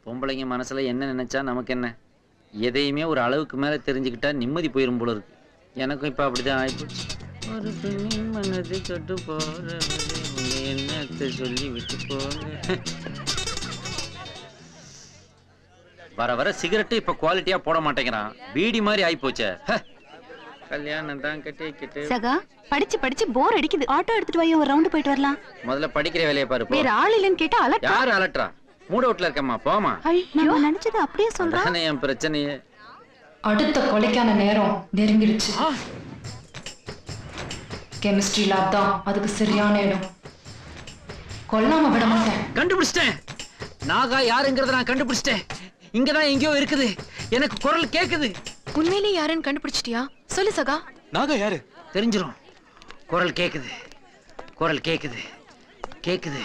பொம்பளைங்க மனசுல என்ன நினைச்சா நமக்கு என்ன எதையுமே ஒரு அளவுக்கு மேல தெரிஞ்சுக்கிட்டா நிம்மதி போயிரும் போல இருக்கு எனக்கும் இப்ப அப்படிதான் ஆயிப்போச்சு ஒரு பெண்ணின் மனது கட்டு போறவரே உங்க எண்ணத்தை சொல்லி விட்டு போங்க வர வர சிகரெட்டு இப்ப குவாலிட்டியா போட மாட்டேங்கிறான் பீடி மாதிரி ஆயிப்போச்சே ஹ. கல்யாணம் தான் கட்டிக்கிட்டு சகா படிச்சு படிச்சு போர் அடிக்குது ஆட்டோ எடுத்துட்டு போய் ஒரு ரவுண்ட் போயிட்டு வரலாம் முதல்ல படிக்கிற வேலையை பாரு போ. வேற ஆள் இல்லைன்னு கேட்டா அலட் யார் அலட்டுறா மூட வீட்டுல இருக்கம்மா போமா நம்ம நினைச்சது அப்படியே சொல்றா அதானே என் பிரச்சனையே அடுத்த கொலைக்கான நேரம் நெருங்கிடுச்சு கெமிஸ்ட்ரி லேப் தான் அதுக்கு சரியான இடம் கொல்லாம விட மாட்டேன் கண்டுபிடிச்சிட்டேன் நாகா யாருங்கிறத நான் கண்டுபிடிச்சிட்டேன் இங்கதான் எங்கேயோ இருக்குது எனக்கு குரல் கேக்குது உண்மையிலே யாருன்னு கண்டுபிடிச்சிட்டியா சொல்லு சகா நாகா யாரு தெரிஞ்சிரும் குரல் கேக்குது குரல் கேக்குது கேக்குது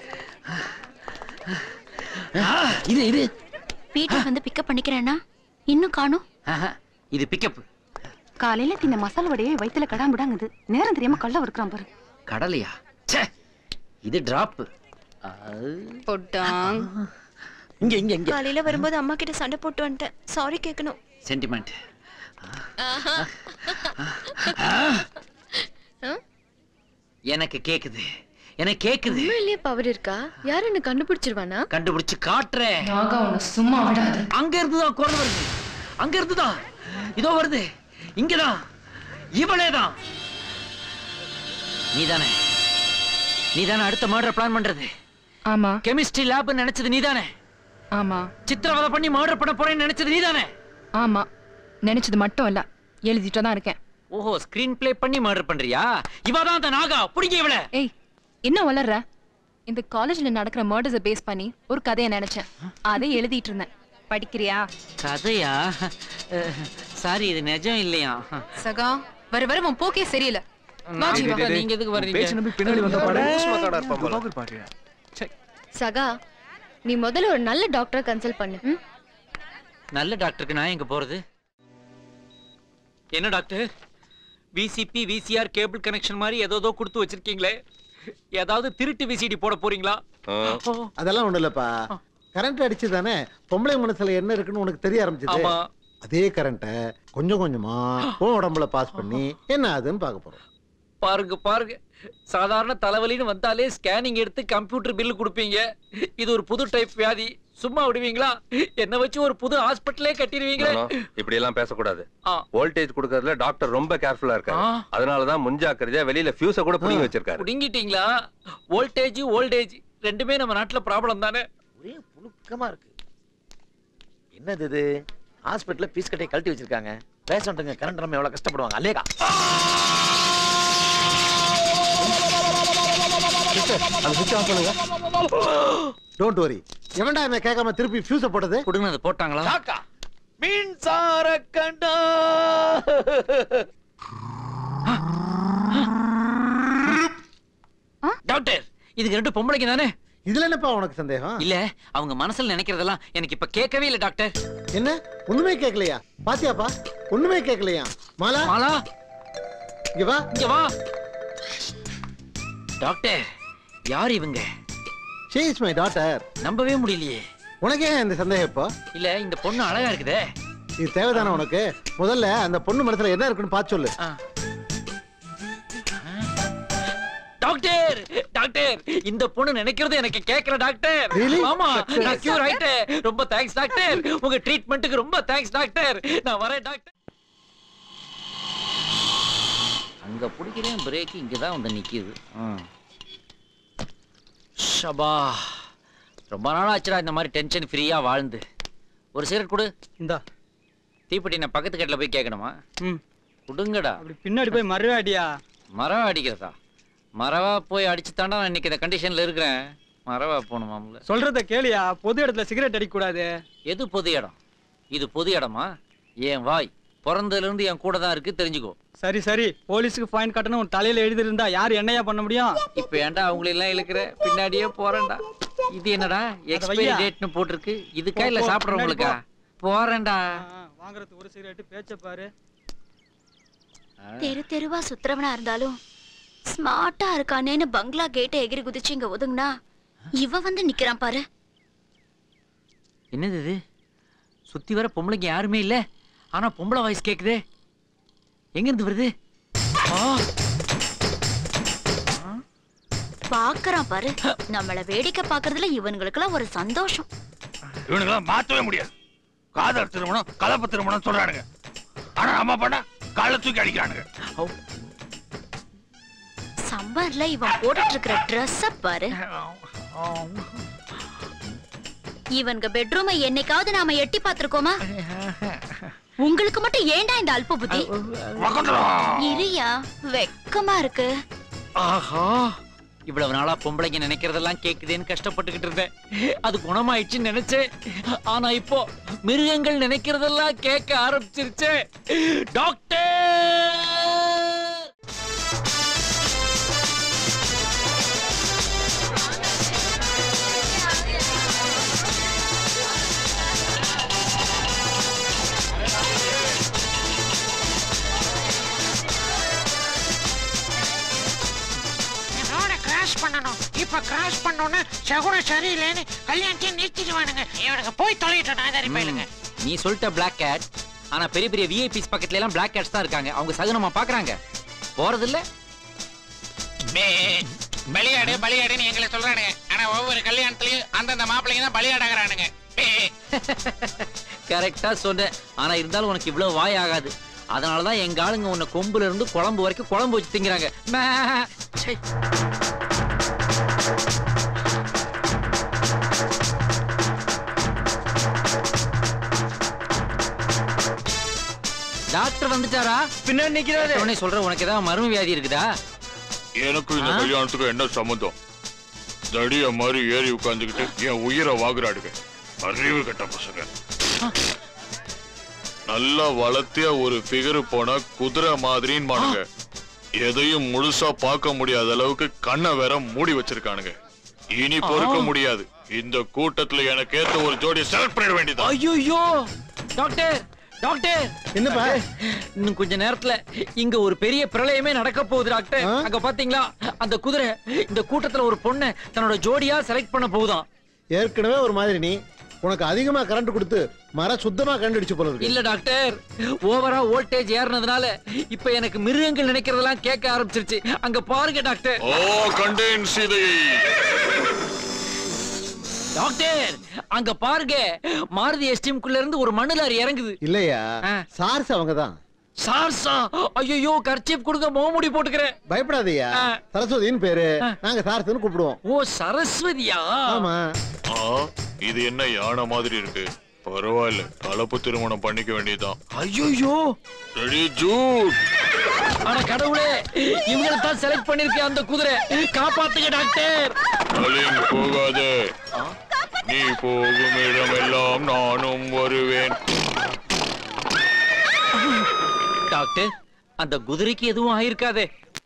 ஆ, இது இது வீட்டுக்கு வந்து பிக்கப் பண்ணிக்கிறேன்னா இன்னும் காணும் ஆஹா, இது பிக்கப் காலையில தின்ன மசாலா வடையே வயித்துல கடாம்பிடாங்குது நேரம் தெரியாம கள்ள இருக்கிறான் பாரு கடலையா ச்சே இது டிராப் பொட்டாங் இங்க இங்க இங்க காலையில வரும்போது அம்மா கிட்ட சண்டை போட்டு வந்துட்டேன் சாரி கேட்கணும் சென்டிமெண்ட் எனக்கு கேக்குது எனக்கு கேக்குது உண்மையிலேயே பவர் இருக்கா யாருன்னு கண்டுபிடிச்சிருவானா கண்டுபிடிச்சு காட்டுறேன் நாகா உன்னை சும்மா விடாது அங்க இருந்துதான் குரல் வருது அங்க இருந்துதான் இதோ வருது இங்கதான் இவளேதான் நீதானே நீதானே அடுத்த மர்டர் பிளான் பண்றது ஆமா கெமிஸ்ட்ரி லேப் நினைச்சது நீதானே ஆமா சித்திரவதை பண்ணி மர்டர் பண்ண போறேன்னு நினைச்சது நீதானே ஆமா நினைச்சது மட்டும் இல்ல எழுதிட்டு தான் இருக்கேன் ஓஹோ ஸ்கிரீன் ப்ளே பண்ணி மர்டர் பண்றியா இவதான் அந்த நாகா புடிங்க இவள ஏய் என்ன வளர்ற இந்த காலேஜ்ல நடக்கிற மர்டர்ஸை பேஸ் பண்ணி ஒரு கதையை நினைச்சேன் அதை எழுதிட்டு இருந்தேன் படிக்கிறியா கதையா சாரி இது நிஜம் இல்லையா சகா வர வர உன் போக்கே சரியில்லை வா ஜீவா. நீங்க எதுக்கு வர்றீங்க பேச்சு நம்பி பின்னாடி வந்த பாடு ஊஸ்மத்தோட இருப்பான் போல. கோகுல் பாட்டியா சகா நீ முதல்ல ஒரு நல்ல டாக்டரை கன்சல்ட் பண்ணு ம்? நல்ல டாக்டருக்கு நான் எங்க போறது என்ன doctor VCP VCR cable connection மாதிரி ஏதோ கொடுத்து வச்சிருக்கீங்களே ஏதாவது திருட்டு விசிடி போட போறீங்களா அதெல்லாம் ஒண்ணு இல்லப்பா கரண்ட் அடிச்சு தானே பொம்பளை மனசுல என்ன இருக்குன்னு உனக்கு தெரிய ஆரம்பிச்சது ஆமா. அதே கரண்ட்டை கொஞ்சம் கொஞ்சமா உன் உடம்புல பாஸ் பண்ணி என்ன ஆகுதுன்னு பார்க்க போறோம் பாருங்க பாருங்க சாதாரண தலைவலின்னு வந்தாலே ஸ்கேனிங் எடுத்து கம்ப்யூட்டர் பில்லு கொடுப்பீங்க இது ஒரு புது டைப் வியாதி சும்மா விடுவீங்களா என்ன வச்சு ஒரு புது ஹாஸ்பிட்டலே கட்டிடுவீங்களே நோ, நோ, இப்படி எல்லாம் பேசக்கூடாது ஆ. வோல்டேஜ் கொடுக்கறதுல டாக்டர் ரொம்ப கேர்ஃபுல்லா இருக்காரு ஆ. அதனாலதான் முன்ஜாக்கிரதையா வெளியில ஃபியூஸ கூட புடிங்கி வச்சிருக்காரு புடுங்கிட்டீங்களா வோல்டேஜ் ஓல்டேஜ் ரெண்டுமே நம்ம நாட்டுல ப்ராப்ளம் தானே ஒரே புழுக்கமா இருக்கு என்னது இது ஹாஸ்பிட்டல்ல பீஸ் கட்டையை கழட்டி வச்சிருக்காங்க பேஷண்ட்டுங்க கரண்ட் நம்ம எவ்வளவு கஷ்டப்படுவாங்க அல்லேகா அது சுவிட்ச் ஆஃப் பண்ணுங்க டோன்ட் வரி எவன்டா என்ன கேட்காம திருப்பி ஃபியூஸ போட்டது கொடுங்க அது போட்டாங்களா காக்கா மின்சார கண்டா டாக்டர் இதுக்கு ரெண்டு பொம்பளைங்க தானே இதுல என்னப்பா உனக்கு சந்தேகம் இல்ல அவங்க மனசுல நினைக்கிறதெல்லாம் எனக்கு இப்ப கேட்கவே இல்ல டாக்டர் என்ன ஒண்ணுமே கேட்கலையா பாத்தியாப்பா ஒண்ணுமே கேட்கலையா மாலா மாலா இங்க வா இங்க வா டாக்டர் யார் இவங்க ஷீ இஸ் மை டாட்டர் நம்பவே முடியலையே உனக்கு ஏன் இந்த சந்தேகம் இப்போ இல்ல இந்த பொண்ணு அழகா இருக்குதே இது தேவைதானே உனக்கு முதல்ல அந்த பொண்ணு மனசுல என்ன இருக்குன்னு பார்த்து சொல்லு ஆ. டாக்டர் டாக்டர் இந்த பொண்ணு நினைக்கிறது எனக்கு கேட்கல டாக்டர் Really? ஆமா நான் கியூர் ஆயிட்டேன் ரொம்ப தேங்க்ஸ் டாக்டர் உங்க ட்ரீட்மெண்ட்டுக்கு ரொம்ப தேங்க்ஸ் டாக்டர் நான் வரேன் டாக்டர் அங்க பிடிக்கிறேன் பிரேக் இங்க தான் வந்து நிக்குது ஷபா ரொம்ப நாள் ஆச்சுடா இந்த மாதிரி டென்ஷன் ஃப்ரீயா வாழ்ந்து ஒரு சிகரெட் கொடு இந்தா தீப்பெட்டி நான் பக்கத்து கட்டில் போய் கேட்கணுமா ம் கொடுங்கடா அப்படி பின்னாடி போய் மறுவாடியா மரவா அடிக்கிறதா மரவா போய் அடிச்சு தாண்டா நான் இன்னைக்கு இந்த கண்டிஷன்ல இருக்கிறேன் மரவா போகணுமாம்ல சொல்றத கேளியா பொது இடத்துல சிகரெட் அடிக்க கூடாது எது பொது இடம் இது பொது இடமா என் வாய் பிறந்ததுல இருந்து என் கூட தான் இருக்கு தெரிஞ்சுக்கோ சரி சரி போலீஸுக்கு ஃபைன் கட்டணும் உன் தலையில எழுதி இருந்தா யார் என்னையா பண்ண முடியும் இப்ப ஏன்டா அவங்கள எல்லாம் இழுக்கிற பின்னாடியே போறேன்டா இது என்னடா எக்ஸ்பைரி வையா. டேட்னு போட்டிருக்கு இதுக்கா போ, இல்ல போ, சாப்பிடுறவங்களுக்கா போறேன்டா ஆ, வாங்குறதுக்கு ஒரு சிகரெட் பேச்ச பாரு தெரு தெருவா சுத்துறவனா இருந்தாலும் ஸ்மார்ட்டா இருக்கானேன்னு பங்களா கேட்டை எகிரி குதிச்சு இங்க ஒதுங்குனா இவ வந்து நிக்கிறான் பாரு என்னது இது சுத்தி வர பொம்பளைங்க யாருமே இல்ல ஆனா பொம்பளை வாய்ஸ் கேக்குதே எங்க இருந்து வருது ஆ, பாக்குறான் பாரு நம்மள வேடிக்கை பாக்குறதுல இவனுங்களுக்கெல்லாம் ஒரு சந்தோஷம் இவனுக்கெல்லாம் மாத்தவே முடியாது காதல் திருமணம் கலப்பு திருமணம் சொல்றானுங்க ஆனா நம்ம பண்ண காலை தூக்கி அடிக்கிறானுங்க சம்மர்ல இவன் போட்டுட்டு இருக்கிற ட்ரெஸ் பாரு இவனுங்க பெட்ரூமை என்னைக்காவது நாம எட்டி பார்த்திருக்கோமா உங்களுக்கு மட்டும் ஏன்டா இந்த அல்ப புத்தி இரியா வெக்கமா இருக்கு ஆஹா இவ்வளவு நாளா பொம்பளைங்க நினைக்கிறதெல்லாம் கேக்குதேன்னு கஷ்டப்பட்டுக்கிட்டு இருந்தேன் அது குணமாயிடுச்சுன்னு நினைச்சேன் ஆனா இப்போ மிருகங்கள் நினைக்கிறதெல்லாம் கேட்க ஆரம்பிச்சிருச்சே டாக்டர் ரோட கிராஸ் பண்ணணும் இப்ப கிராஸ் பண்ணோன்னு சகுனம் சரியில்லைன்னு கல்யாணத்தையும் நிறுத்திடுவானுங்க இவனுக்கு போய் தொலையிட்டோம் நாதாரி பயிலுங்க நீ சொல்லிட்ட பிளாக் கேட் ஆனா பெரிய பெரிய விஐபிஸ் பக்கத்துல எல்லாம் பிளாக் கேட்ஸ் தான் இருக்காங்க அவங்க சகுனமா பாக்குறாங்க போறது இல்ல பலியாடு பலியாடுன்னு எங்களை சொல்றானுங்க ஆனா ஒவ்வொரு கல்யாணத்துலயும் அந்தந்த மாப்பிள்ளைங்க தான் பலியாடாகிறானுங்க கரெக்டா சொன்னேன் ஆனா இருந்தாலும் உனக்கு இவ்வளவு வாய் ஆகாது அதனாலதான் எங்க ஆளுங்க உன்னை கொம்புல இருந்து குழம்பு வரைக்கும் குழம்பு வச்சு திங்கிறாங்க மே. ச்சை. டாக்டர் வந்துட்டாரா பின்னாடி நிக்கிறாரு உடனே சொல்ற உனக்கு ஏதாவது மர்ம வியாதி இருக்குதா எனக்கும் இந்த ஆ? கல்யாணத்துக்கும் என்ன சம்மந்தம் தடிய மாதிரி ஏறி உட்கார்ந்துகிட்டு என் உயிரை வாங்குறாடுங்க அறிவு கட்ட பசங்க நல்லா வளர்த்திய ஒரு ஃபிகர் போன குதிரை மாதிரின்னு மானுங்க எதையும் முழுசா பார்க்க முடியாத அளவுக்கு கண்ணை வேற மூடி வச்சிருக்கானுங்க இனி பொறுக்க முடியாது இந்த கூட்டத்துல எனக்கு ஏத்த ஒரு ஜோடியை செலக்ட் பண்ணிட வேண்டியது ஐயோ டாக்டர் டாக்டர் என்னப்பா இன்னும் கொஞ்ச நேரத்துல இங்க ஒரு பெரிய பிரளயமே நடக்க போகுது டாக்டர் ஆ? அங்க பாத்தீங்களா அந்த குதிரை இந்த கூட்டத்துல ஒரு பொண்ணை தன்னோட ஜோடியா செலக்ட் பண்ண போகுதாம் ஏற்கனவே ஒரு மாதிரி நீ உனக்கு அதிகமா கரண்ட் கொடுத்து மர சுத்தமா கண்டுடிச்சு போல இருக்கு இல்ல டாக்டர் ஓவரா வோல்டேஜ் ஏறினதுனால இப்ப எனக்கு மிருகங்கள் நினைக்கிறதெல்லாம் கேட்க ஆரம்பிச்சிருச்சு அங்க பாருங்க டாக்டர் ஓ கண்டேன் சீதையை டாக்டர் அங்க பாருங்க மாருதி எஸ்டிம்குள்ள இருந்து ஒரு மண்ணு லாரி இறங்குது இல்லையா ஆ. சார்ஸ் அவங்கதான் சார்சா ஐயோ கர்ச்சீப் கொடுங்க முகமூடி போட்டுக்கிறேன் பயப்படாதய்யா ஆ. சரஸ்வதின்னு பேரு நாங்க சார்ஸ்னு கூப்பிடுவோம் ஓ சரஸ்வதியா ஆமா ஆ இது என்ன யானை மாதிரி இருக்கு பரவாயில்ல கலப்பு திருமணம் பண்ணிக்க வேண்டியதுதான் ஐயோ ரெடி ஜூட் அட கடவுளே இவங்களை தான் செலக்ட் பண்ணிருக்கேன் அந்த குதிரை காப்பாத்துங்க டாக்டர் அலிங் போகாத நீ போகும் இடமெல்லாம் நானும் வருவேன் டாக்டர் அந்த குதிரைக்கு எதுவும் ஆயிருக்காதே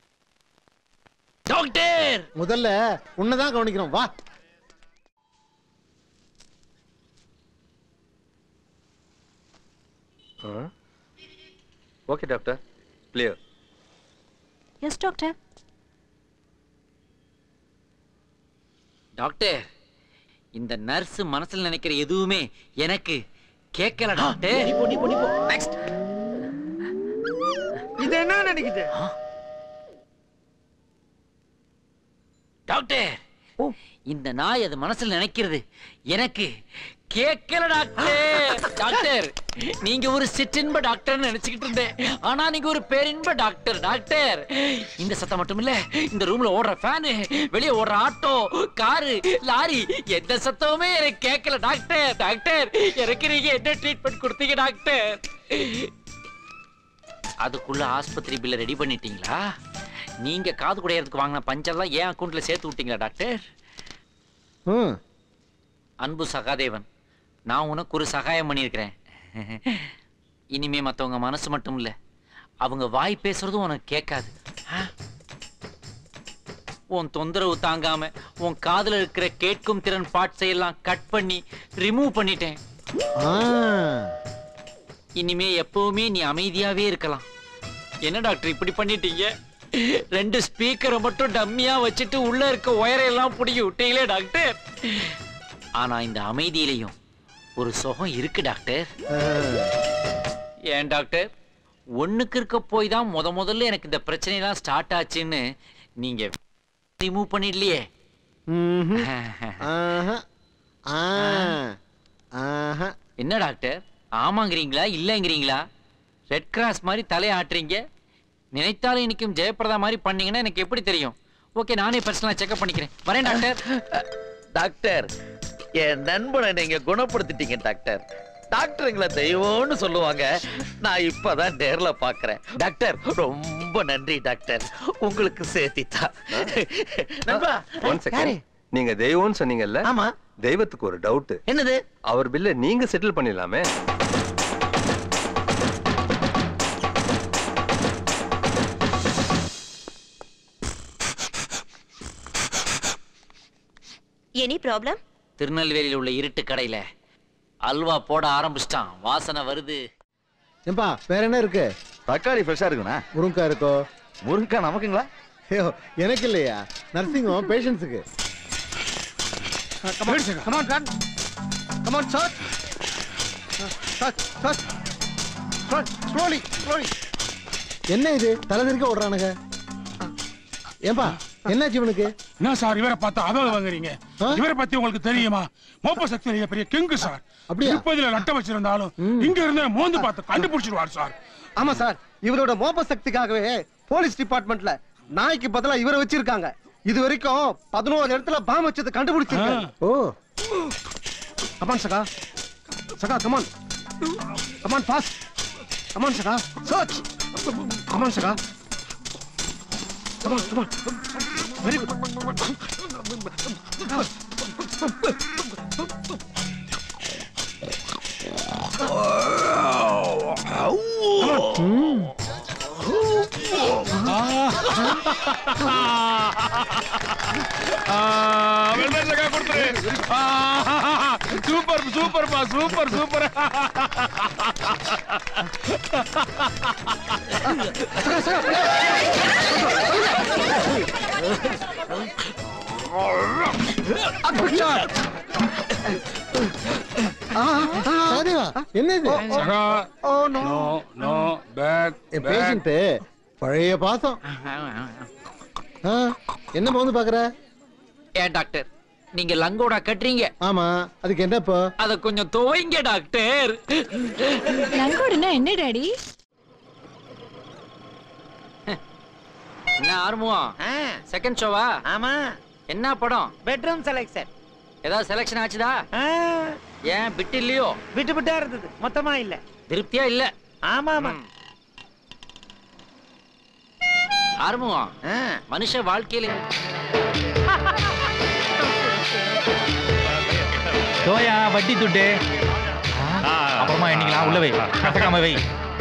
டாக்டர் முதல்ல உன்னதான் கவனிக்கிறோம் வா okay doctor clear yes doctor doctor இந்த நர்ஸ் மனசுல நினைக்கிற எதுவுமே எனக்கு கேட்கல டாக்டர் நெக்ஸ்ட் இது என்ன நினைக்குது டாக்டர் இந்த நாய் அது மனசுல நினைக்கிறது எனக்கு கேட்கல டாக்டர் டாக்டர் நீங்க ஒரு சிற்றின்ப டாக்டர் நினைச்சுக்கிட்டு இருந்தேன் ஆனா நீங்க ஒரு பேரின்ப டாக்டர் டாக்டர் இந்த சத்தம் மட்டும் இல்ல இந்த ரூம்ல ஓடுற ஃபேனு வெளியே ஓடுற ஆட்டோ காரு லாரி எந்த சத்தமுமே எனக்கு கேட்கல டாக்டர் டாக்டர் எனக்கு நீங்க என்ன ட்ரீட்மெண்ட் கொடுத்தீங்க டாக்டர் அதுக்குள்ள ஆஸ்பத்திரி பில்ல ரெடி பண்ணிட்டீங்களா நீங்க காது குடையறதுக்கு வாங்கின பஞ்செல்லாம் ஏன் அக்கௌண்ட்ல சேர்த்து விட்டீங்களா டாக்டர் ம் அன்பு சகாதேவன் நான் உனக்கு ஒரு சகாயம் பண்ணியிருக்கிறேன் இனிமே மத்தவங்க மனசு மட்டும் இல்ல அவங்க வாய் பேசுறதும் உனக்கு கேட்காது ஆ? உன் தொந்தரவு தாங்காம உன் காதுல இருக்கிற கேட்கும் திறன் பார்ட்ஸை எல்லாம் கட் பண்ணி ரிமூவ் பண்ணிட்டேன் ஆ இனிமே எப்பவுமே நீ அமைதியாவே இருக்கலாம் என்ன டாக்டர் இப்படி பண்ணிட்டீங்க ரெண்டு ஸ்பீக்கரை மட்டும் டம்மியா வச்சுட்டு உள்ள இருக்க ஒயரை எல்லாம் பிடிங்கி விட்டீங்களே டாக்டர் ஆனா இந்த அமைதியிலையும் ஒரு சுகம் இருக்கு டாக்டர் ஏன் டாக்டர் ஒண்ணுக்கு இருக்க போய் தான் முத முதல்ல எனக்கு இந்த பிரச்சனைலாம் ஸ்டார்ட் ஆச்சுன்னு நீங்க ரிமூவ் பண்ணிடலையே ம்ஹும். ஆஹா. ஆ. ஆஹா. என்ன டாக்டர் ஆமாங்கிறீங்களா இல்லைங்கிறீங்களா ரெட் கிராஸ் மாதிரி தலையை ஆட்டுறீங்க நினைத்தாலும் இன்னைக்கும் ஜெயபிரதா மாதிரி பண்ணீங்கன்னா எனக்கு எப்படி தெரியும் ஓகே நானே பர்சனலா செக்அப் பண்ணிக்கிறேன் வரேன் டாக்டர் டாக்டர் என் நண்பனை நீங்க குணப்படுத்திட்டீங்க டாக்டர் டாக்டருங்களை தெய்வம்னு சொல்லுவாங்க நான் இப்பதான் நேர்ல பாக்குறேன் டாக்டர் ரொம்ப நன்றி டாக்டர் உங்களுக்கு சேர்த்தித்தா நண்பா ஒன் செகண்ட் நீங்க தெய்வம்னு சொன்னீங்கல்ல ஆமா தெய்வத்துக்கு ஒரு டவுட் என்னது அவர் பில்ல நீங்க செட்டில் பண்ணிடலாமே எனி ப்ராப்ளம் திருநெல்வேலியில் உள்ள இருட்டு கடையில அல்வா போட ஆரம்பிச்சிட்டான் வாசனை வருது ஏம்பா வேற என்ன இருக்கு தக்காளி ஃப்ரெஷ்ஷா இருக்குண்ணா முருங்கா இருக்கோ முருங்கா நமக்குங்களா ஐயோ எனக்கு இல்லையா நர்சிங் ஹோம் பேஷண்ட்ஸுக்கு Come on, come on, run. Come on, search. Search, search. Search, slowly, slowly. என்ன இது தலை திருக்க ஓடுறானுங்க ஏம்பா என்னாச்சு இவனுக்கு என்ன சார் இவரை பார்த்தா அதாவது வாங்குறீங்க இவரை பத்தி உங்களுக்கு தெரியுமா மோப்ப சக்தி பெரிய கிங்கு சார் அப்படியா? திருப்பதியில நட்ட வச்சிருந்தாலும் இங்க இருந்தே மோந்து பார்த்து கண்டுபிடிச்சிருவார் சார் ஆமா சார் இவரோட மோப்ப சக்திக்காகவே போலீஸ் டிபார்ட்மெண்ட்ல நாய்க்கு பதிலா இவரை வச்சிருக்காங்க இது வரைக்கும் பதினோரு இடத்துல பாம் வச்சது கண்டுபிடிச்சிருக்காங்க ஓ கமான் சகா சகா கமான் கமான் ஃபாஸ்ட் கமான் சகா சர்ச் கமான் சகா come on come on very good super சூப்பர்ப்பா சூப்பர் சூப்பர் சகதேவா என்ன இது சகா oh no no no back என் பேஷண்ட் பழைய பாசம் ஆ, என்ன வந்து பாக்குற ஏன் டாக்டர் நீங்க லங்கோடா கட்டுறீங்க ஆமா அதுக்கு என்ன இப்போ அத கொஞ்சம் துவைங்க டாக்டர் லங்கோடுனா என்ன டாடி என்ன ஆர்வம் செகண்ட் ஷோவா ஆமா என்ன படம் பெட்ரூம் செலக்ஷன் ஏதாவது செலக்ஷன் ஆச்சுதா ஏன் பிட்டு இல்லையோ விட்டு விட்டா இருந்தது மொத்தமா இல்ல திருப்தியா இல்ல ஆமா ஆமா ஆரம்பம் மனுஷ வாழ்க்கையில தோயா வட்டி துட்டு அப்புறமா இன்னைக்கு உள்ள வை கசக்காம வை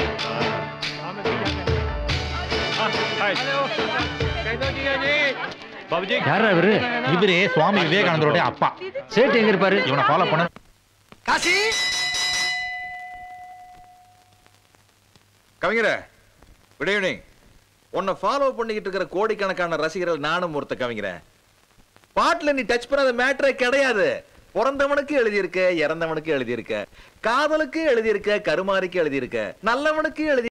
யாரா இவரு இவரு சுவாமி விவேகானந்தரோட அப்பா சேட்டு எங்க இருப்பாரு இவனை ஃபாலோ பண்ண காசி கவிஞரே குட் ஈவினிங் உன்னை ஃபாலோ பண்ணிக்கிட்டு இருக்கிற கோடிக்கணக்கான ரசிகர்கள் நானும் ஒருத்த கவிஞரேன் பாட்டுல நீ டச் பண்ணாத மேட்டரே கிடையாது பிறந்தவனுக்கு எழுதியிருக்க இறந்தவனுக்கு எழுதியிருக்க காதலுக்கு எழுதியிருக்க கருமாரிக்கு எழுதியிருக்க நல்லவனுக்கு எழுதி